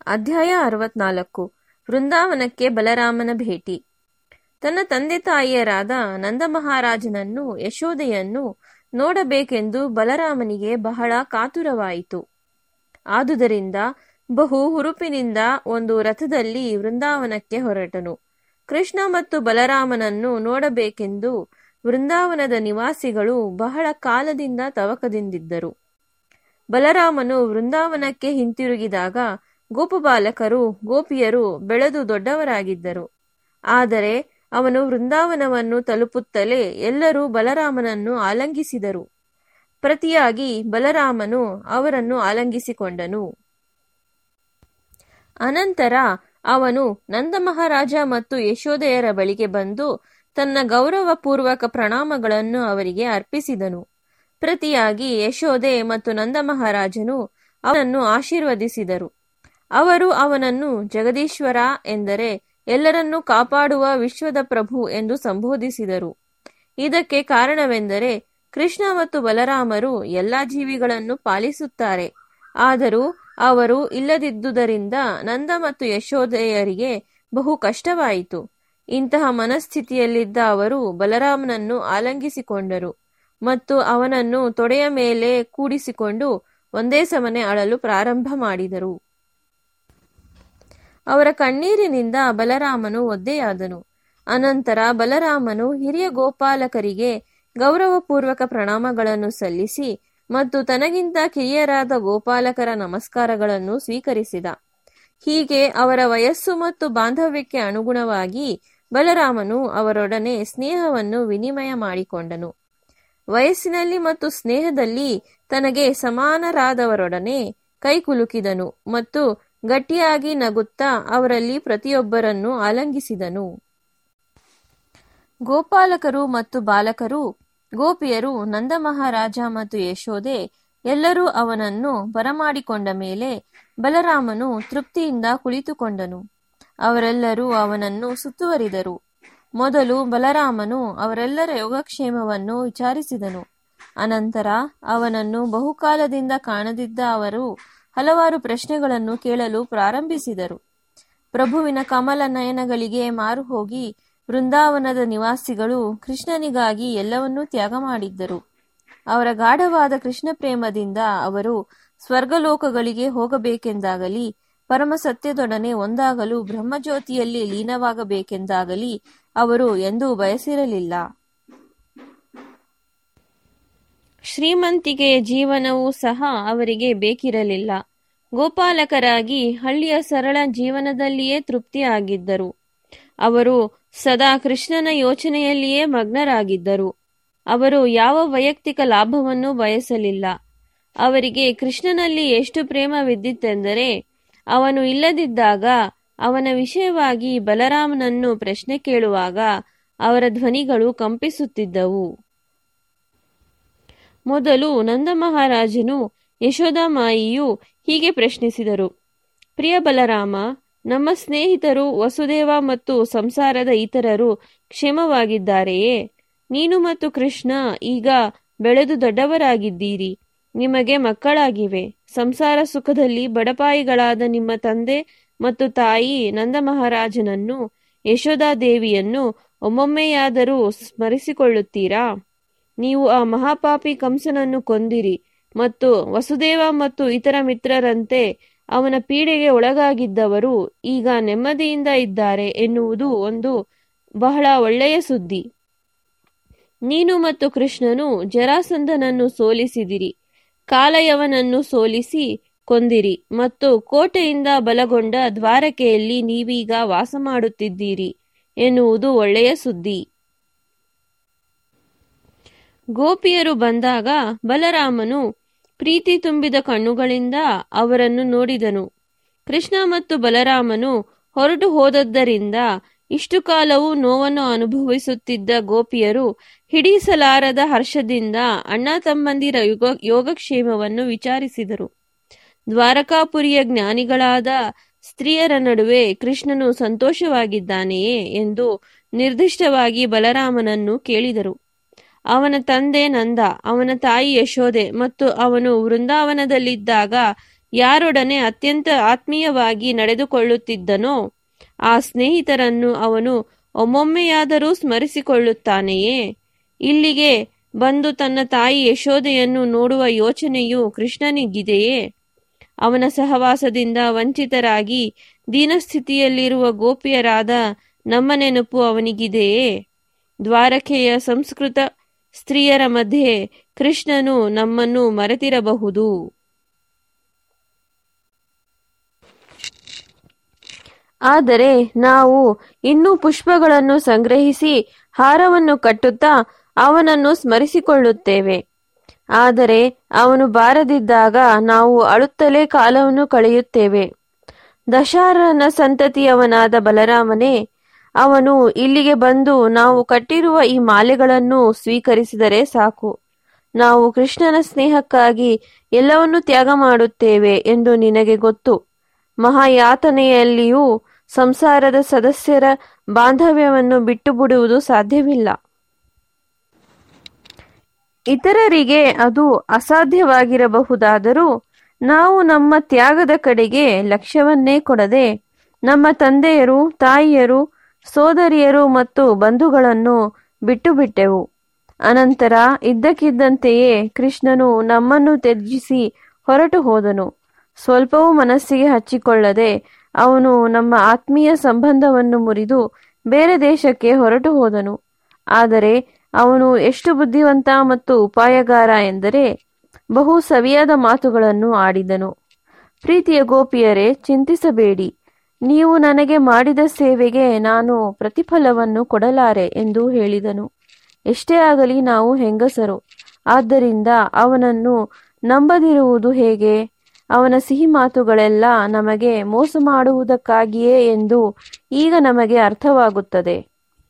ಅಧ್ಯಾಯ ಅರವತ್ನಾಲ್ಕು ವೃಂದಾವನಕ್ಕೆ ಬಲರಾಮನ ಭೇಟಿ ತನ್ನ ತಂದೆ ತಾಯಿಯರಾದ ನಂದಮಹಾರಾಜನನ್ನು ಯಶೋದೆಯನ್ನು ನೋಡಬೇಕೆಂದು ಬಲರಾಮನಿಗೆ ಬಹಳ ಕಾತುರವಾಯಿತು ಆದುದರಿಂದ ಬಹು ಹುರುಪಿನಿಂದ ಒಂದು ರಥದಲ್ಲಿ ವೃಂದಾವನಕ್ಕೆ ಹೊರಟನು ಕೃಷ್ಣ ಮತ್ತು ಬಲರಾಮನನ್ನು ನೋಡಬೇಕೆಂದು ವೃಂದಾವನದ ನಿವಾಸಿಗಳು ಬಹಳ ಕಾಲದಿಂದ ತವಕದಿಂದಿದ್ದರು ಬಲರಾಮನು ವೃಂದಾವನಕ್ಕೆ ಹಿಂತಿರುಗಿದಾಗ ಗೋಪಬಾಲಕರು ಗೋಪಿಯರು ಬೆಳೆದು ದೊಡ್ಡವರಾಗಿದ್ದರು ಆದರೆ ಅವನು ವೃಂದಾವನವನ್ನು ತಲುಪುತ್ತಲೇ ಎಲ್ಲರೂ ಬಲರಾಮನನ್ನು ಆಲಂಗಿಸಿದರು ಪ್ರತಿಯಾಗಿ ಬಲರಾಮನು ಅವರನ್ನು ಆಲಂಗಿಸಿಕೊಂಡನು ಅನಂತರ ಅವನು ನಂದಮಹಾರಾಜ ಮತ್ತು ಯಶೋದೆಯರ ಬಳಿಗೆ ಬಂದು ತನ್ನ ಗೌರವಪೂರ್ವಕ ಪ್ರಣಾಮಗಳನ್ನು ಅವರಿಗೆ ಅರ್ಪಿಸಿದನು ಪ್ರತಿಯಾಗಿ ಯಶೋದೆ ಮತ್ತು ನಂದಮಹಾರಾಜನು ಅವನನ್ನು ಆಶೀರ್ವದಿಸಿದರು ಅವರು ಅವನನ್ನು ಜಗದೀಶ್ವರ ಎಂದರೆ ಎಲ್ಲರನ್ನೂ ಕಾಪಾಡುವ ವಿಶ್ವದ ಪ್ರಭು ಎಂದು ಸಂಬೋಧಿಸಿದರು ಇದಕ್ಕೆ ಕಾರಣವೆಂದರೆ ಕೃಷ್ಣ ಮತ್ತು ಬಲರಾಮರು ಎಲ್ಲಾ ಜೀವಿಗಳನ್ನು ಪಾಲಿಸುತ್ತಾರೆ ಆದರೂ ಅವರು ಇಲ್ಲದಿದ್ದುದರಿಂದ ನಂದ ಮತ್ತು ಯಶೋದೆಯರಿಗೆ ಬಹು ಕಷ್ಟವಾಯಿತು ಇಂತಹ ಮನಸ್ಥಿತಿಯಲ್ಲಿದ್ದ ಅವರು ಬಲರಾಮನನ್ನು ಆಲಂಗಿಸಿಕೊಂಡರು ಮತ್ತು ಅವನನ್ನು ತೊಡೆಯ ಮೇಲೆ ಕೂಡಿಸಿಕೊಂಡು ಒಂದೇ ಸಮನೆ ಅಳಲು ಪ್ರಾರಂಭ ಮಾಡಿದರು ಅವರ ಕಣ್ಣೀರಿನಿಂದ ಬಲರಾಮನು ಒದ್ದೆಯಾದನು ಅನಂತರ ಬಲರಾಮನು ಹಿರಿಯ ಗೋಪಾಲಕರಿಗೆ ಗೌರವಪೂರ್ವಕ ಪ್ರಣಾಮಗಳನ್ನು ಸಲ್ಲಿಸಿ ಮತ್ತು ತನಗಿಂತ ಕಿರಿಯರಾದ ಗೋಪಾಲಕರ ನಮಸ್ಕಾರಗಳನ್ನು ಸ್ವೀಕರಿಸಿದ ಹೀಗೆ ಅವರ ವಯಸ್ಸು ಮತ್ತು ಬಾಂಧವ್ಯಕ್ಕೆ ಅನುಗುಣವಾಗಿ ಬಲರಾಮನು ಅವರೊಡನೆ ಸ್ನೇಹವನ್ನು ವಿನಿಮಯ ಮಾಡಿಕೊಂಡನು ವಯಸ್ಸಿನಲ್ಲಿ ಮತ್ತು ಸ್ನೇಹದಲ್ಲಿ ತನಗೆ ಸಮಾನರಾದವರೊಡನೆ ಕೈಕುಲುಕಿದನು ಮತ್ತು ಗಟ್ಟಿಯಾಗಿ ನಗುತ್ತಾ ಅವರಲ್ಲಿ ಪ್ರತಿಯೊಬ್ಬರನ್ನು ಆಲಂಗಿಸಿದನು ಗೋಪಾಲಕರು ಮತ್ತು ಬಾಲಕರು ಗೋಪಿಯರು ನಂದಮಹಾರಾಜ ಮತ್ತು ಯಶೋದೆ ಎಲ್ಲರೂ ಅವನನ್ನು ಬರಮಾಡಿಕೊಂಡ ಮೇಲೆ ಬಲರಾಮನು ತೃಪ್ತಿಯಿಂದ ಕುಳಿತುಕೊಂಡನು ಅವರೆಲ್ಲರೂ ಅವನನ್ನು ಸುತ್ತುವರಿದರು ಮೊದಲು ಬಲರಾಮನು ಅವರೆಲ್ಲರ ಯೋಗಕ್ಷೇಮವನ್ನು ವಿಚಾರಿಸಿದನು ಅನಂತರ ಅವನನ್ನು ಬಹುಕಾಲದಿಂದ ಕಾಣದಿದ್ದ ಅವರು ಹಲವಾರು ಪ್ರಶ್ನೆಗಳನ್ನು ಕೇಳಲು ಪ್ರಾರಂಭಿಸಿದರು ಪ್ರಭುವಿನ ಕಮಲ ನಯನಗಳಿಗೆ ಮಾರು ಹೋಗಿ ವೃಂದಾವನದ ನಿವಾಸಿಗಳು ಕೃಷ್ಣನಿಗಾಗಿ ಎಲ್ಲವನ್ನೂ ತ್ಯಾಗ ಮಾಡಿದ್ದರು ಅವರ ಗಾಢವಾದ ಕೃಷ್ಣ ಪ್ರೇಮದಿಂದ ಅವರು ಸ್ವರ್ಗಲೋಕಗಳಿಗೆ ಹೋಗಬೇಕೆಂದಾಗಲಿ ಪರಮ ಸತ್ಯದೊಡನೆ ಒಂದಾಗಲು ಬ್ರಹ್ಮಜ್ಯೋತಿಯಲ್ಲಿ ಲೀನವಾಗಬೇಕೆಂದಾಗಲಿ ಅವರು ಎಂದೂ ಬಯಸಿರಲಿಲ್ಲ ಶ್ರೀಮಂತಿಕೆಯ ಜೀವನವೂ ಸಹ ಅವರಿಗೆ ಬೇಕಿರಲಿಲ್ಲ ಗೋಪಾಲಕರಾಗಿ ಹಳ್ಳಿಯ ಸರಳ ಜೀವನದಲ್ಲಿಯೇ ತೃಪ್ತಿಯಾಗಿದ್ದರು ಅವರು ಸದಾ ಕೃಷ್ಣನ ಯೋಚನೆಯಲ್ಲಿಯೇ ಮಗ್ನರಾಗಿದ್ದರು ಅವರು ಯಾವ ವೈಯಕ್ತಿಕ ಲಾಭವನ್ನು ಬಯಸಲಿಲ್ಲ ಅವರಿಗೆ ಕೃಷ್ಣನಲ್ಲಿ ಎಷ್ಟು ಪ್ರೇಮವಿದ್ದಿತೆಂದರೆ ಅವನು ಇಲ್ಲದಿದ್ದಾಗ ಅವನ ವಿಷಯವಾಗಿ ಬಲರಾಮನನ್ನು ಪ್ರಶ್ನೆ ಕೇಳುವಾಗ ಅವರ ಧ್ವನಿಗಳು ಕಂಪಿಸುತ್ತಿದ್ದವು ಮೊದಲು ನಂದಮಹಾರಾಜನು ಯಶೋದಾಮಾಯಿಯು ಹೀಗೆ ಪ್ರಶ್ನಿಸಿದರು ಪ್ರಿಯ ಬಲರಾಮ ನಮ್ಮ ಸ್ನೇಹಿತರು ವಸುದೇವ ಮತ್ತು ಸಂಸಾರದ ಇತರರು ಕ್ಷೇಮವಾಗಿದ್ದಾರೆಯೇ ನೀನು ಮತ್ತು ಕೃಷ್ಣ ಈಗ ಬೆಳೆದು ದೊಡ್ಡವರಾಗಿದ್ದೀರಿ ನಿಮಗೆ ಮಕ್ಕಳಾಗಿವೆ ಸಂಸಾರ ಸುಖದಲ್ಲಿ ಬಡಪಾಯಿಗಳಾದ ನಿಮ್ಮ ತಂದೆ ಮತ್ತು ತಾಯಿ ನಂದಮಹಾರಾಜನನ್ನು ಯಶೋದಾದೇವಿಯನ್ನು ಒಮ್ಮೊಮ್ಮೆಯಾದರೂ ಸ್ಮರಿಸಿಕೊಳ್ಳುತ್ತೀರಾ ನೀವು ಆ ಮಹಾಪಾಪಿ ಕಂಸನನ್ನು ಕೊಂದಿರಿ ಮತ್ತು ವಸುದೇವ ಮತ್ತು ಇತರ ಮಿತ್ರರಂತೆ ಅವನ ಪೀಡೆಗೆ ಒಳಗಾಗಿದ್ದವರು ಈಗ ನೆಮ್ಮದಿಯಿಂದ ಇದ್ದಾರೆ ಎನ್ನುವುದು ಒಂದು ಬಹಳ ಒಳ್ಳೆಯ ಸುದ್ದಿ ನೀನು ಮತ್ತು ಕೃಷ್ಣನು ಜರಾಸಂಧನನ್ನು ಸೋಲಿಸಿದಿರಿ ಕಾಲಯವನನ್ನು ಸೋಲಿಸಿ ಕೊಂದಿರಿ ಮತ್ತು ಕೋಟೆಯಿಂದ ಬಲಗೊಂಡ ದ್ವಾರಕೆಯಲ್ಲಿ ನೀವೀಗ ವಾಸ ಮಾಡುತ್ತಿದ್ದೀರಿ ಎನ್ನುವುದು ಒಳ್ಳೆಯ ಸುದ್ದಿ ಗೋಪಿಯರು ಬಂದಾಗ ಬಲರಾಮನು ಪ್ರೀತಿ ತುಂಬಿದ ಕಣ್ಣುಗಳಿಂದ ಅವರನ್ನು ನೋಡಿದನು ಕೃಷ್ಣ ಮತ್ತು ಬಲರಾಮನು ಹೊರಟು ಹೋದದ್ದರಿಂದ ಇಷ್ಟು ಕಾಲವೂ ನೋವನ್ನು ಅನುಭವಿಸುತ್ತಿದ್ದ ಗೋಪಿಯರು ಹಿಡಿಸಲಾರದ ಹರ್ಷದಿಂದ ಅಣ್ಣ ತಮ್ಮಂದಿರ ಯುಗ ಯೋಗಕ್ಷೇಮವನ್ನು ವಿಚಾರಿಸಿದರು ದ್ವಾರಕಾಪುರಿಯ ಜ್ಞಾನಿಗಳಾದ ಸ್ತ್ರೀಯರ ನಡುವೆ ಕೃಷ್ಣನು ಸಂತೋಷವಾಗಿದ್ದಾನೆಯೇ ಎಂದು ನಿರ್ದಿಷ್ಟವಾಗಿ ಬಲರಾಮನನ್ನು ಕೇಳಿದರು ಅವನ ತಂದೆ ನಂದ ಅವನ ತಾಯಿ ಯಶೋದೆ ಮತ್ತು ಅವನು ವೃಂದಾವನದಲ್ಲಿದ್ದಾಗ ಯಾರೊಡನೆ ಅತ್ಯಂತ ಆತ್ಮೀಯವಾಗಿ ನಡೆದುಕೊಳ್ಳುತ್ತಿದ್ದನೋ ಆ ಸ್ನೇಹಿತರನ್ನು ಅವನು ಒಮ್ಮೊಮ್ಮೆಯಾದರೂ ಸ್ಮರಿಸಿಕೊಳ್ಳುತ್ತಾನೆಯೇ ಇಲ್ಲಿಗೆ ಬಂದು ತನ್ನ ತಾಯಿ ಯಶೋದೆಯನ್ನು ನೋಡುವ ಯೋಚನೆಯು ಕೃಷ್ಣನಿಗಿದೆಯೇ ಅವನ ಸಹವಾಸದಿಂದ ವಂಚಿತರಾಗಿ ದೀನಸ್ಥಿತಿಯಲ್ಲಿರುವ ಗೋಪಿಯರಾದ ನಮ್ಮ ನೆನಪು ಅವನಿಗಿದೆಯೇ ದ್ವಾರಕೆಯ ಸಂಸ್ಕೃತ ಸ್ತ್ರೀಯರ ಮಧ್ಯೆ ಕೃಷ್ಣನು ನಮ್ಮನ್ನು ಮರೆತಿರಬಹುದು ಆದರೆ ನಾವು ಇನ್ನೂ ಪುಷ್ಪಗಳನ್ನು ಸಂಗ್ರಹಿಸಿ ಹಾರವನ್ನು ಕಟ್ಟುತ್ತಾ ಅವನನ್ನು ಸ್ಮರಿಸಿಕೊಳ್ಳುತ್ತೇವೆ ಆದರೆ ಅವನು ಬಾರದಿದ್ದಾಗ ನಾವು ಅಳುತ್ತಲೇ ಕಾಲವನ್ನು ಕಳೆಯುತ್ತೇವೆ ದಶಾರನ ಸಂತತಿಯವನಾದ ಬಲರಾಮನೇ ಅವನು ಇಲ್ಲಿಗೆ ಬಂದು ನಾವು ಕಟ್ಟಿರುವ ಈ ಮಾಲೆಗಳನ್ನು ಸ್ವೀಕರಿಸಿದರೆ ಸಾಕು ನಾವು ಕೃಷ್ಣನ ಸ್ನೇಹಕ್ಕಾಗಿ ಎಲ್ಲವನ್ನೂ ತ್ಯಾಗ ಮಾಡುತ್ತೇವೆ ಎಂದು ನಿನಗೆ ಗೊತ್ತು ಮಹಾಯಾತನೆಯಲ್ಲಿಯೂ ಸಂಸಾರದ ಸದಸ್ಯರ ಬಾಂಧವ್ಯವನ್ನು ಬಿಟ್ಟು ಬಿಡುವುದು ಸಾಧ್ಯವಿಲ್ಲ ಇತರರಿಗೆ ಅದು ಅಸಾಧ್ಯವಾಗಿರಬಹುದಾದರೂ ನಾವು ನಮ್ಮ ತ್ಯಾಗದ ಕಡೆಗೆ ಲಕ್ಷ್ಯವನ್ನೇ ಕೊಡದೆ ನಮ್ಮ ತಂದೆಯರು ತಾಯಿಯರು ಸೋದರಿಯರು ಮತ್ತು ಬಂಧುಗಳನ್ನು ಬಿಟ್ಟು ಬಿಟ್ಟೆವು ಅನಂತರ ಇದ್ದಕ್ಕಿದ್ದಂತೆಯೇ ಕೃಷ್ಣನು ನಮ್ಮನ್ನು ತ್ಯಜಿಸಿ ಹೊರಟು ಹೋದನು ಸ್ವಲ್ಪವೂ ಮನಸ್ಸಿಗೆ ಹಚ್ಚಿಕೊಳ್ಳದೆ ಅವನು ನಮ್ಮ ಆತ್ಮೀಯ ಸಂಬಂಧವನ್ನು ಮುರಿದು ಬೇರೆ ದೇಶಕ್ಕೆ ಹೊರಟು ಹೋದನು ಆದರೆ ಅವನು ಎಷ್ಟು ಬುದ್ಧಿವಂತ ಮತ್ತು ಉಪಾಯಗಾರ ಎಂದರೆ ಬಹು ಸವಿಯಾದ ಮಾತುಗಳನ್ನು ಆಡಿದನು ಪ್ರೀತಿಯ ಗೋಪಿಯರೇ ಚಿಂತಿಸಬೇಡಿ ನೀವು ನನಗೆ ಮಾಡಿದ ಸೇವೆಗೆ ನಾನು ಪ್ರತಿಫಲವನ್ನು ಕೊಡಲಾರೆ ಎಂದು ಹೇಳಿದನು ಎಷ್ಟೇ ಆಗಲಿ ನಾವು ಹೆಂಗಸರು ಆದ್ದರಿಂದ ಅವನನ್ನು ನಂಬದಿರುವುದು ಹೇಗೆ ಅವನ ಸಿಹಿ ಮಾತುಗಳೆಲ್ಲ ನಮಗೆ ಮೋಸ ಮಾಡುವುದಕ್ಕಾಗಿಯೇ ಎಂದು ಈಗ ನಮಗೆ ಅರ್ಥವಾಗುತ್ತದೆ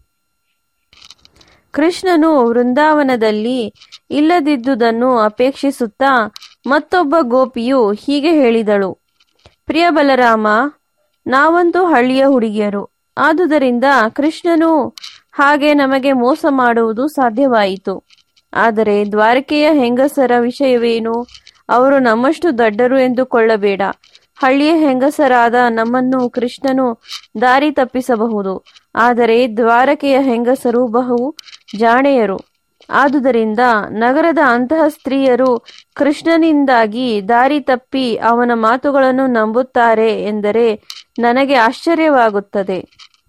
ಕೃಷ್ಣನು ವೃಂದಾವನದಲ್ಲಿ ಇಲ್ಲದಿದ್ದುದನ್ನು ಅಪೇಕ್ಷಿಸುತ್ತಾ ಮತ್ತೊಬ್ಬ ಗೋಪಿಯು ಹೀಗೆ ಹೇಳಿದಳು ಪ್ರಿಯ ಬಲರಾಮ ನಾವಂತೂ ಹಳ್ಳಿಯ ಹುಡುಗಿಯರು ಆದುದರಿಂದ ಕೃಷ್ಣನು ಹಾಗೆ ನಮಗೆ ಮೋಸ ಮಾಡುವುದು ಸಾಧ್ಯವಾಯಿತು ಆದರೆ ದ್ವಾರಕೆಯ ಹೆಂಗಸರ ವಿಷಯವೇನು ಅವರು ನಮ್ಮಷ್ಟು ದಡ್ಡರು ಎಂದುಕೊಳ್ಳಬೇಡ ಹಳ್ಳಿಯ ಹೆಂಗಸರಾದ ನಮ್ಮನ್ನು ಕೃಷ್ಣನು ದಾರಿ ತಪ್ಪಿಸಬಹುದು ಆದರೆ ದ್ವಾರಕೆಯ ಹೆಂಗಸರು ಬಹು ಜಾಣೆಯರು ಆದುದರಿಂದ ನಗರದ ಅಂತಹ ಸ್ತ್ರೀಯರು ಕೃಷ್ಣನಿಂದಾಗಿ ದಾರಿ ತಪ್ಪಿ ಅವನ ಮಾತುಗಳನ್ನು ನಂಬುತ್ತಾರೆ ಎಂದರೆ ನನಗೆ ಆಶ್ಚರ್ಯವಾಗುತ್ತದೆ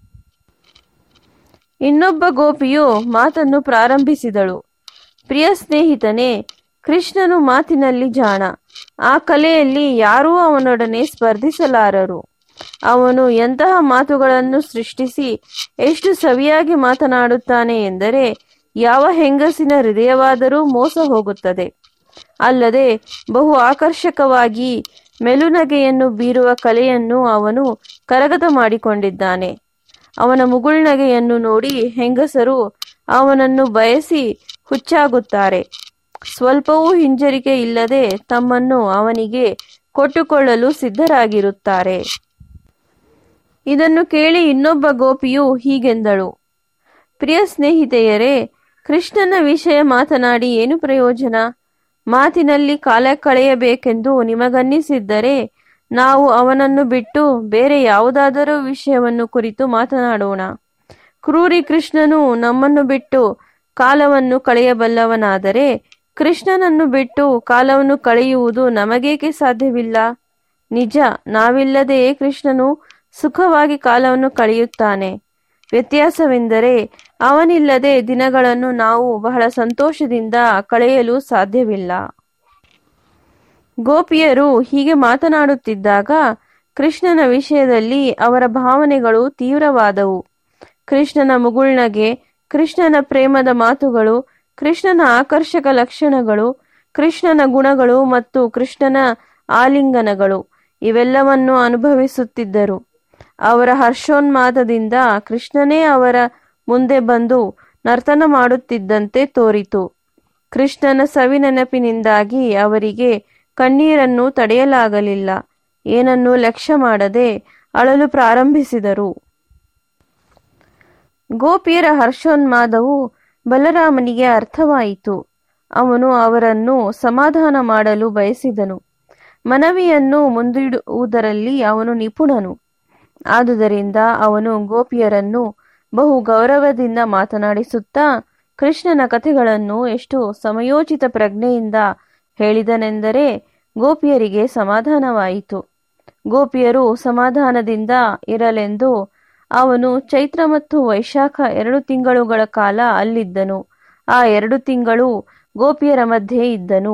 ಇನ್ನೊಬ್ಬ ಗೋಪಿಯು ಮಾತನ್ನು ಪ್ರಾರಂಭಿಸಿದಳು ಪ್ರಿಯ ಸ್ನೇಹಿತನೇ ಕೃಷ್ಣನು ಮಾತಿನಲ್ಲಿ ಜಾಣ ಆ ಕಲೆಯಲ್ಲಿ ಯಾರೂ ಅವನೊಡನೆ ಸ್ಪರ್ಧಿಸಲಾರರು ಅವನು ಎಂತಹ ಮಾತುಗಳನ್ನು ಸೃಷ್ಟಿಸಿ ಎಷ್ಟು ಸವಿಯಾಗಿ ಮಾತನಾಡುತ್ತಾನೆ ಎಂದರೆ ಯಾವ ಹೆಂಗಸಿನ ಹೃದಯವಾದರೂ ಮೋಸ ಹೋಗುತ್ತದೆ ಅಲ್ಲದೆ ಬಹು ಆಕರ್ಷಕವಾಗಿ ಮೆಲುನಗೆಯನ್ನು ಬೀರುವ ಕಲೆಯನ್ನು ಅವನು ಕರಗತ ಮಾಡಿಕೊಂಡಿದ್ದಾನೆ ಅವನ ಮುಗುಳ್ನಗೆಯನ್ನು ನೋಡಿ ಹೆಂಗಸರು ಅವನನ್ನು ಬಯಸಿ ಹುಚ್ಚಾಗುತ್ತಾರೆ ಸ್ವಲ್ಪವೂ ಹಿಂಜರಿಕೆ ಇಲ್ಲದೆ ತಮ್ಮನ್ನು ಅವನಿಗೆ ಕೊಟ್ಟುಕೊಳ್ಳಲು ಸಿದ್ಧರಾಗಿರುತ್ತಾರೆ ಇದನ್ನು ಕೇಳಿ ಇನ್ನೊಬ್ಬ ಗೋಪಿಯು ಹೀಗೆಂದಳು ಪ್ರಿಯ ಸ್ನೇಹಿತೆಯರೇ ಕೃಷ್ಣನ ವಿಷಯ ಮಾತನಾಡಿ ಏನು ಪ್ರಯೋಜನ ಮಾತಿನಲ್ಲಿ ಕಾಲ ಕಳೆಯಬೇಕೆಂದು ನಿಮಗನ್ನಿಸಿದ್ದರೆ ನಾವು ಅವನನ್ನು ಬಿಟ್ಟು ಬೇರೆ ಯಾವುದಾದರೂ ವಿಷಯವನ್ನು ಕುರಿತು ಮಾತನಾಡೋಣ ಕ್ರೂರಿ ಕೃಷ್ಣನು ನಮ್ಮನ್ನು ಬಿಟ್ಟು ಕಾಲವನ್ನು ಕಳೆಯಬಲ್ಲವನಾದರೆ ಕೃಷ್ಣನನ್ನು ಬಿಟ್ಟು ಕಾಲವನ್ನು ಕಳೆಯುವುದು ನಮಗೇಕೆ ಸಾಧ್ಯವಿಲ್ಲ ನಿಜ ನಾವಿಲ್ಲದೆಯೇ ಕೃಷ್ಣನು ಸುಖವಾಗಿ ಕಾಲವನ್ನು ಕಳೆಯುತ್ತಾನೆ ವ್ಯತ್ಯಾಸವೆಂದರೆ ಅವನಿಲ್ಲದೆ ದಿನಗಳನ್ನು ನಾವು ಬಹಳ ಸಂತೋಷದಿಂದ ಕಳೆಯಲು ಸಾಧ್ಯವಿಲ್ಲ ಗೋಪಿಯರು ಹೀಗೆ ಮಾತನಾಡುತ್ತಿದ್ದಾಗ ಕೃಷ್ಣನ ವಿಷಯದಲ್ಲಿ ಅವರ ಭಾವನೆಗಳು ತೀವ್ರವಾದವು ಕೃಷ್ಣನ ಮುಗುಳ್ನಗೆ ಕೃಷ್ಣನ ಪ್ರೇಮದ ಮಾತುಗಳು ಕೃಷ್ಣನ ಆಕರ್ಷಕ ಲಕ್ಷಣಗಳು ಕೃಷ್ಣನ ಗುಣಗಳು ಮತ್ತು ಕೃಷ್ಣನ ಆಲಿಂಗನಗಳು ಇವೆಲ್ಲವನ್ನು ಅನುಭವಿಸುತ್ತಿದ್ದರು ಅವರ ಹರ್ಷೋನ್ಮಾದದಿಂದ ಕೃಷ್ಣನೇ ಅವರ ಮುಂದೆ ಬಂದು ನರ್ತನ ಮಾಡುತ್ತಿದ್ದಂತೆ ತೋರಿತು ಕೃಷ್ಣನ ಸವಿ ನೆನಪಿನಿಂದಾಗಿ ಅವರಿಗೆ ಕಣ್ಣೀರನ್ನು ತಡೆಯಲಾಗಲಿಲ್ಲ ಏನನ್ನೂ ಲಕ್ಷ್ಯ ಮಾಡದೆ ಅಳಲು ಪ್ರಾರಂಭಿಸಿದರು ಗೋಪಿಯರ ಹರ್ಷೋನ್ಮಾದವು ಬಲರಾಮನಿಗೆ ಅರ್ಥವಾಯಿತು ಅವನು ಅವರನ್ನು ಸಮಾಧಾನ ಮಾಡಲು ಬಯಸಿದನು ಮನವಿಯನ್ನು ಮುಂದಿಡುವುದರಲ್ಲಿ ಅವನು ನಿಪುಣನು ಆದುದರಿಂದ ಅವನು ಗೋಪಿಯರನ್ನು ಬಹು ಗೌರವದಿಂದ ಮಾತನಾಡಿಸುತ್ತಾ ಕೃಷ್ಣನ ಕಥೆಗಳನ್ನು ಎಷ್ಟು ಸಮಯೋಚಿತ ಪ್ರಜ್ಞೆಯಿಂದ ಹೇಳಿದನೆಂದರೆ ಗೋಪಿಯರಿಗೆ ಸಮಾಧಾನವಾಯಿತು ಗೋಪಿಯರು ಸಮಾಧಾನದಿಂದ ಇರಲೆಂದು ಅವನು ಚೈತ್ರ ಮತ್ತು ವೈಶಾಖ ಎರಡು ತಿಂಗಳುಗಳ ಕಾಲ ಅಲ್ಲಿದ್ದನು ಆ ಎರಡು ತಿಂಗಳು ಗೋಪಿಯರ ಮಧ್ಯೆ ಇದ್ದನು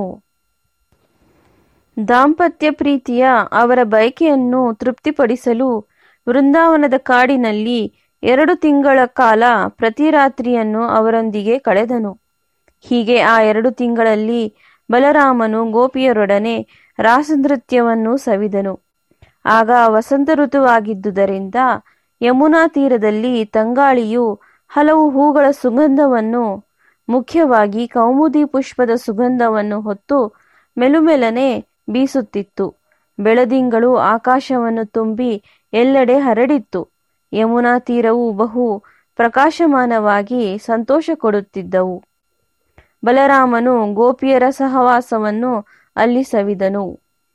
ದಾಂಪತ್ಯ ಪ್ರೀತಿಯ ಅವರ ಬಯಕೆಯನ್ನು ತೃಪ್ತಿಪಡಿಸಲು ವೃಂದಾವನದ ಕಾಡಿನಲ್ಲಿ ಎರಡು ತಿಂಗಳ ಕಾಲ ಪ್ರತಿ ರಾತ್ರಿಯನ್ನು ಅವರೊಂದಿಗೆ ಕಳೆದನು ಹೀಗೆ ಆ ಎರಡು ತಿಂಗಳಲ್ಲಿ ಬಲರಾಮನು ಗೋಪಿಯರೊಡನೆ ರಾಸನೃತ್ಯವನ್ನು ಸವಿದನು ಆಗ ವಸಂತ ಋತುವಾಗಿದ್ದುದರಿಂದ ಯಮುನಾ ತೀರದಲ್ಲಿ ತಂಗಾಳಿಯು ಹಲವು ಹೂಗಳ ಸುಗಂಧವನ್ನು ಮುಖ್ಯವಾಗಿ ಕೌಮುದಿ ಪುಷ್ಪದ ಸುಗಂಧವನ್ನು ಹೊತ್ತು ಮೆಲುಮೆಲನೆ ಬೀಸುತ್ತಿತ್ತು ಬೆಳದಿಂಗಳು ಆಕಾಶವನ್ನು ತುಂಬಿ ಎಲ್ಲೆಡೆ ಹರಡಿತ್ತು ಯಮುನಾ ತೀರವು ಬಹು ಪ್ರಕಾಶಮಾನವಾಗಿ ಸಂತೋಷ ಕೊಡುತ್ತಿದ್ದವು ಬಲರಾಮನು ಗೋಪಿಯರ ಸಹವಾಸವನ್ನು ಅಲ್ಲಿ ಸವಿದನು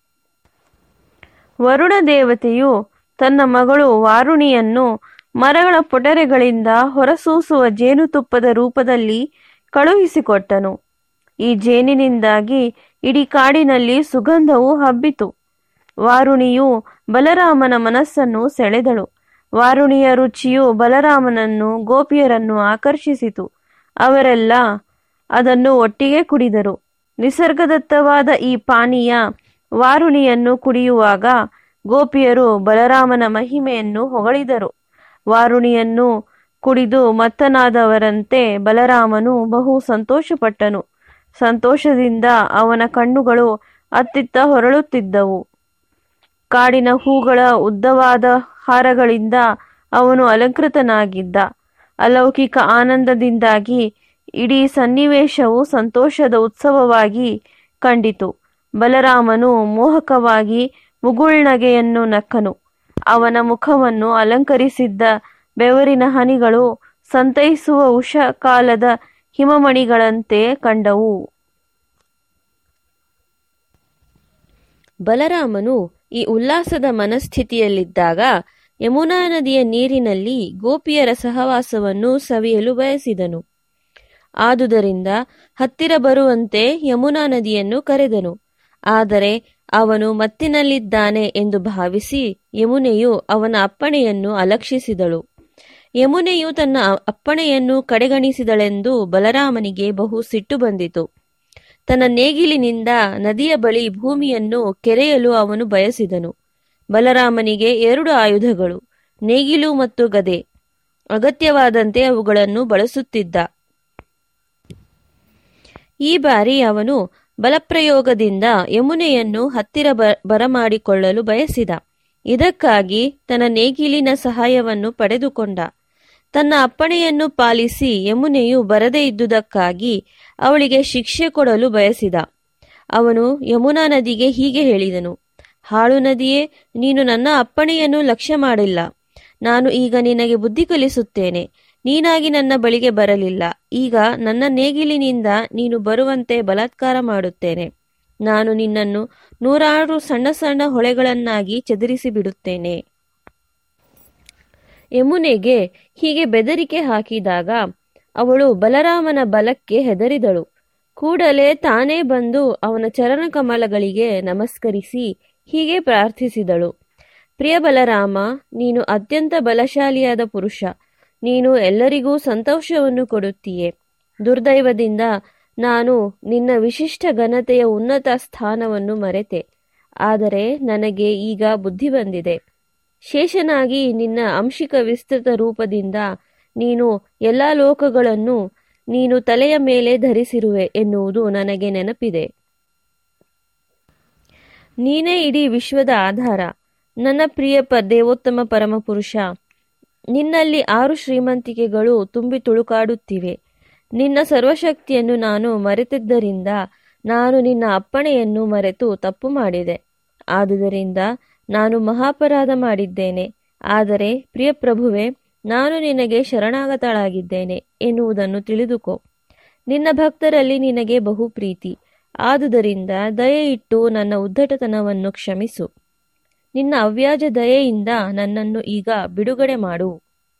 ವರುಣ ದೇವತೆಯು ತನ್ನ ಮಗಳು ವಾರುಣಿಯನ್ನು ಮರಗಳ ಪೊಟರೆಗಳಿಂದ ಹೊರಸೂಸುವ ಜೇನುತುಪ್ಪದ ರೂಪದಲ್ಲಿ ಕಳುಹಿಸಿಕೊಟ್ಟನು ಈ ಜೇನಿನಿಂದಾಗಿ ಇಡೀ ಕಾಡಿನಲ್ಲಿ ಸುಗಂಧವು ಹಬ್ಬಿತು ವಾರುಣಿಯು ಬಲರಾಮನ ಮನಸ್ಸನ್ನು ಸೆಳೆದಳು ವಾರುಣಿಯ ರುಚಿಯು ಬಲರಾಮನನ್ನು ಗೋಪಿಯರನ್ನು ಆಕರ್ಷಿಸಿತು ಅವರೆಲ್ಲ ಅದನ್ನು ಒಟ್ಟಿಗೆ ಕುಡಿದರು ನಿಸರ್ಗದತ್ತವಾದ ಈ ಪಾನೀಯ ವಾರುಣಿಯನ್ನು ಕುಡಿಯುವಾಗ ಗೋಪಿಯರು ಬಲರಾಮನ ಮಹಿಮೆಯನ್ನು ಹೊಗಳಿದರು ವಾರುಣಿಯನ್ನು ಕುಡಿದು ಮತ್ತನಾದವರಂತೆ ಬಲರಾಮನು ಬಹು ಸಂತೋಷಪಟ್ಟನು ಸಂತೋಷದಿಂದ ಅವನ ಕಣ್ಣುಗಳು ಅತ್ತಿತ್ತ ಹೊರಳುತ್ತಿದ್ದವು ಕಾಡಿನ ಹೂಗಳ ಉದ್ದವಾದ ಹಾರಗಳಿಂದ ಅವನು ಅಲಂಕೃತನಾಗಿದ್ದ ಅಲೌಕಿಕ ಆನಂದದಿಂದಾಗಿ ಇಡೀ ಸನ್ನಿವೇಶವು ಸಂತೋಷದ ಉತ್ಸವವಾಗಿ ಕಂಡಿತು ಬಲರಾಮನು ಮೋಹಕವಾಗಿ ಮುಗುಳ್ನಗೆಯನ್ನು ನಕ್ಕನು ಅವನ ಮುಖವನ್ನು ಅಲಂಕರಿಸಿದ್ದ ಬೆವರಿನ ಹನಿಗಳು ಸಂತೈಸುವ ಉಷಕಾಲದ ಹಿಮಮಣಿಗಳಂತೆ ಕಂಡವು ಬಲರಾಮನು ಈ ಉಲ್ಲಾಸದ ಮನಸ್ಥಿತಿಯಲ್ಲಿದ್ದಾಗ ಯಮುನಾ ನದಿಯ ನೀರಿನಲ್ಲಿ ಗೋಪಿಯರ ಸಹವಾಸವನ್ನು ಸವಿಯಲು ಬಯಸಿದನು ಆದುದರಿಂದ ಹತ್ತಿರ ಬರುವಂತೆ ಯಮುನಾ ನದಿಯನ್ನು ಕರೆದನು ಆದರೆ ಅವನು ಮತ್ತಿನಲ್ಲಿದ್ದಾನೆ ಎಂದು ಭಾವಿಸಿ ಯಮುನೆಯು ಅವನ ಅಪ್ಪಣೆಯನ್ನು ಅಲಕ್ಷಿಸಿದಳು ಯಮುನೆಯು ತನ್ನ ಅಪ್ಪಣೆಯನ್ನು ಕಡೆಗಣಿಸಿದಳೆಂದು ಬಲರಾಮನಿಗೆ ಬಹು ಸಿಟ್ಟು ಬಂದಿತು ತನ್ನ ನೇಗಿಲಿನಿಂದ ನದಿಯ ಬಳಿ ಭೂಮಿಯನ್ನು ಕೆರೆಯಲು ಅವನು ಬಯಸಿದನು ಬಲರಾಮನಿಗೆ ಎರಡು ಆಯುಧಗಳು ನೇಗಿಲು ಮತ್ತು ಗದೆ ಅಗತ್ಯವಾದಂತೆ ಅವುಗಳನ್ನು ಬಳಸುತ್ತಿದ್ದ ಈ ಬಾರಿ ಅವನು ಬಲಪ್ರಯೋಗದಿಂದ ಯಮುನೆಯನ್ನು ಹತ್ತಿರ ಬರಮಾಡಿಕೊಳ್ಳಲು ಬಯಸಿದ ಇದಕ್ಕಾಗಿ ತನ್ನ ನೇಗಿಲಿನ ಸಹಾಯವನ್ನು ಪಡೆದುಕೊಂಡ ತನ್ನ ಅಪ್ಪಣೆಯನ್ನು ಪಾಲಿಸಿ ಯಮುನೆಯು ಬರದೇ ಇದ್ದುದಕ್ಕಾಗಿ ಅವಳಿಗೆ ಶಿಕ್ಷೆ ಕೊಡಲು ಬಯಸಿದ ಅವನು ಯಮುನಾ ನದಿಗೆ ಹೀಗೆ ಹೇಳಿದನು ಹಾಳು ನದಿಯೇ ನೀನು ನನ್ನ ಅಪ್ಪಣೆಯನ್ನು ಲಕ್ಷ್ಯ ಮಾಡಿಲ್ಲ ನಾನು ಈಗ ನಿನಗೆ ಬುದ್ಧಿ ಕಲಿಸುತ್ತೇನೆ ನೀನಾಗಿ ನನ್ನ ಬಳಿಗೆ ಬರಲಿಲ್ಲ ಈಗ ನನ್ನ ನೇಗಿಲಿನಿಂದ ನೀನು ಬರುವಂತೆ ಬಲಾತ್ಕಾರ ಮಾಡುತ್ತೇನೆ ನಾನು ನಿನ್ನನ್ನು ನೂರಾರು ಸಣ್ಣ ಸಣ್ಣ ಹೊಳೆಗಳನ್ನಾಗಿ ಚದುರಿಸಿ ಬಿಡುತ್ತೇನೆ ಯಮುನೆಗೆ ಹೀಗೆ ಬೆದರಿಕೆ ಹಾಕಿದಾಗ ಅವಳು ಬಲರಾಮನ ಬಲಕ್ಕೆ ಹೆದರಿದಳು ಕೂಡಲೇ ತಾನೇ ಬಂದು ಅವನ ಚರಣಕಮಲಗಳಿಗೆ ನಮಸ್ಕರಿಸಿ ಹೀಗೆ ಪ್ರಾರ್ಥಿಸಿದಳು ಪ್ರಿಯ ಬಲರಾಮ ನೀನು ಅತ್ಯಂತ ಬಲಶಾಲಿಯಾದ ಪುರುಷ ನೀನು ಎಲ್ಲರಿಗೂ ಸಂತೋಷವನ್ನು ಕೊಡುತ್ತೀಯೆ ದುರ್ದೈವದಿಂದ ನಾನು ನಿನ್ನ ವಿಶಿಷ್ಟ ಘನತೆಯ ಉನ್ನತ ಸ್ಥಾನವನ್ನು ಮರೆತೆ ಆದರೆ ನನಗೆ ಈಗ ಬುದ್ಧಿ ಬಂದಿದೆ ಶೇಷನಾಗಿ ನಿನ್ನ ಅಂಶಿಕ ವಿಸ್ತೃತ ರೂಪದಿಂದ ನೀನು ಎಲ್ಲ ಲೋಕಗಳನ್ನು ನೀನು ತಲೆಯ ಮೇಲೆ ಧರಿಸಿರುವೆ ಎನ್ನುವುದು ನನಗೆ ನೆನಪಿದೆ ನೀನೇ ಇಡೀ ವಿಶ್ವದ ಆಧಾರ ನನ್ನ ಪ್ರಿಯ ಪ ದೇವೋತ್ತಮ ಪರಮಪುರುಷ ನಿನ್ನಲ್ಲಿ ಆರು ಶ್ರೀಮಂತಿಕೆಗಳು ತುಂಬಿ ತುಳುಕಾಡುತ್ತಿವೆ ನಿನ್ನ ಸರ್ವಶಕ್ತಿಯನ್ನು ನಾನು ಮರೆತಿದ್ದರಿಂದ ನಾನು ನಿನ್ನ ಅಪ್ಪಣೆಯನ್ನು ಮರೆತು ತಪ್ಪು ಮಾಡಿದೆ ಆದುದರಿಂದ ನಾನು ಮಹಾಪರಾಧ ಮಾಡಿದ್ದೇನೆ ಆದರೆ ಪ್ರಿಯ ಪ್ರಭುವೆ ನಾನು ನಿನಗೆ ಶರಣಾಗತಳಾಗಿದ್ದೇನೆ ಎನ್ನುವುದನ್ನು ತಿಳಿದುಕೋ ನಿನ್ನ ಭಕ್ತರಲ್ಲಿ ನಿನಗೆ ಬಹು ಪ್ರೀತಿ ಆದುದರಿಂದ ದಯೆ ಇಟ್ಟು ನನ್ನ ಉದ್ದಟತನವನ್ನು ಕ್ಷಮಿಸು ನಿನ್ನ ಅವ್ಯಾಜ ದಯೆಯಿಂದ ನನ್ನನ್ನು ಈಗ ಬಿಡುಗಡೆ ಮಾಡು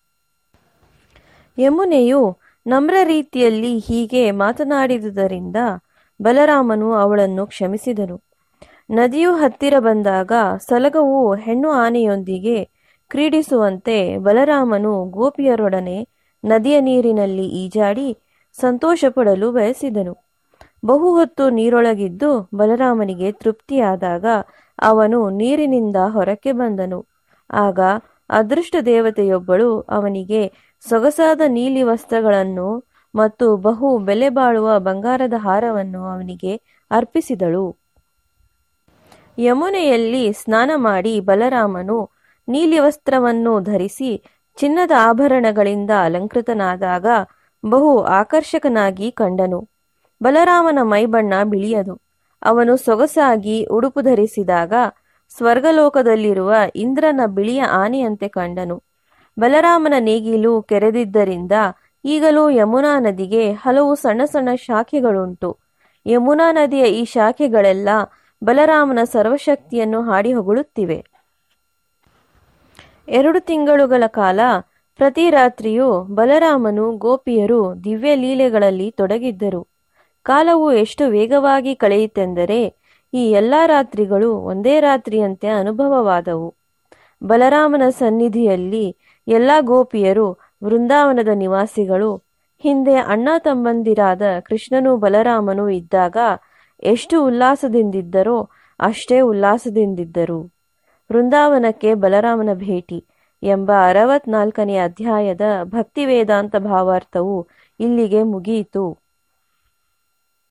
ಯಮುನೆಯು ನಮ್ರ ರೀತಿಯಲ್ಲಿ ಹೀಗೆ ಮಾತನಾಡಿದುದರಿಂದ ಬಲರಾಮನು ಅವಳನ್ನು ಕ್ಷಮಿಸಿದನು ನದಿಯು ಹತ್ತಿರ ಬಂದಾಗ ಸಲಗವು ಹೆಣ್ಣು ಆನೆಯೊಂದಿಗೆ ಕ್ರೀಡಿಸುವಂತೆ ಬಲರಾಮನು ಗೋಪಿಯರೊಡನೆ ನದಿಯ ನೀರಿನಲ್ಲಿ ಈಜಾಡಿ ಸಂತೋಷಪಡಲು ಬಯಸಿದನು ಬಹು ಹೊತ್ತು ನೀರೊಳಗಿದ್ದು ಬಲರಾಮನಿಗೆ ತೃಪ್ತಿಯಾದಾಗ ಅವನು ನೀರಿನಿಂದ ಹೊರಕ್ಕೆ ಬಂದನು ಆಗ ಅದೃಷ್ಟ ದೇವತೆಯೊಬ್ಬಳು ಅವನಿಗೆ ಸೊಗಸಾದ ನೀಲಿ ವಸ್ತ್ರಗಳನ್ನು ಮತ್ತು ಬಹು ಬೆಲೆ ಬಾಳುವ ಬಂಗಾರದ ಹಾರವನ್ನು ಅವನಿಗೆ ಅರ್ಪಿಸಿದಳು ಯಮುನೆಯಲ್ಲಿ ಸ್ನಾನ ಮಾಡಿ ಬಲರಾಮನು ನೀಲಿ ವಸ್ತ್ರವನ್ನು ಧರಿಸಿ ಚಿನ್ನದ ಆಭರಣಗಳಿಂದ ಅಲಂಕೃತನಾದಾಗ ಬಹು ಆಕರ್ಷಕನಾಗಿ ಕಂಡನು ಬಲರಾಮನ ಮೈಬಣ್ಣ ಬಿಳಿಯದು ಅವನು ಸೊಗಸಾಗಿ ಉಡುಪು ಧರಿಸಿದಾಗ ಸ್ವರ್ಗಲೋಕದಲ್ಲಿರುವ ಇಂದ್ರನ ಬಿಳಿಯ ಆನೆಯಂತೆ ಕಂಡನು ಬಲರಾಮನ ನೇಗಿಲು ಕೆರೆದಿದ್ದರಿಂದ ಈಗಲೂ ಯಮುನಾ ನದಿಗೆ ಹಲವು ಸಣ್ಣ ಸಣ್ಣ ಶಾಖೆಗಳುಂಟು ಯಮುನಾ ನದಿಯ ಈ ಶಾಖೆಗಳೆಲ್ಲ ಬಲರಾಮನ ಸರ್ವಶಕ್ತಿಯನ್ನು ಹಾಡಿ ಹೊಗಳುತ್ತಿವೆ ಎರಡು ತಿಂಗಳುಗಳ ಕಾಲ ಪ್ರತಿ ರಾತ್ರಿಯೂ ಬಲರಾಮನು ಗೋಪಿಯರು ದಿವ್ಯ ಲೀಲೆಗಳಲ್ಲಿ ತೊಡಗಿದ್ದರು ಕಾಲವು ಎಷ್ಟು ವೇಗವಾಗಿ ಕಳೆಯಿತೆಂದರೆ ಈ ಎಲ್ಲ ರಾತ್ರಿಗಳು ಒಂದೇ ರಾತ್ರಿಯಂತೆ ಅನುಭವವಾದವು ಬಲರಾಮನ ಸನ್ನಿಧಿಯಲ್ಲಿ ಎಲ್ಲ ಗೋಪಿಯರು ವೃಂದಾವನದ ನಿವಾಸಿಗಳು ಹಿಂದೆ ಅಣ್ಣ ತಮ್ಮಂದಿರಾದ ಕೃಷ್ಣನು ಬಲರಾಮನು ಇದ್ದಾಗ ಎಷ್ಟು ಉಲ್ಲಾಸದಿಂದಿದ್ದರೋ ಅಷ್ಟೇ ಉಲ್ಲಾಸದಿಂದಿದ್ದರು ವೃಂದಾವನಕ್ಕೆ ಬಲರಾಮನ ಭೇಟಿ ಎಂಬ ಅರವತ್ನಾಲ್ಕನೇ ಅಧ್ಯಾಯದ ಭಕ್ತಿ ವೇದಾಂತ ಭಾವಾರ್ಥವು ಇಲ್ಲಿಗೆ ಮುಗಿಯಿತು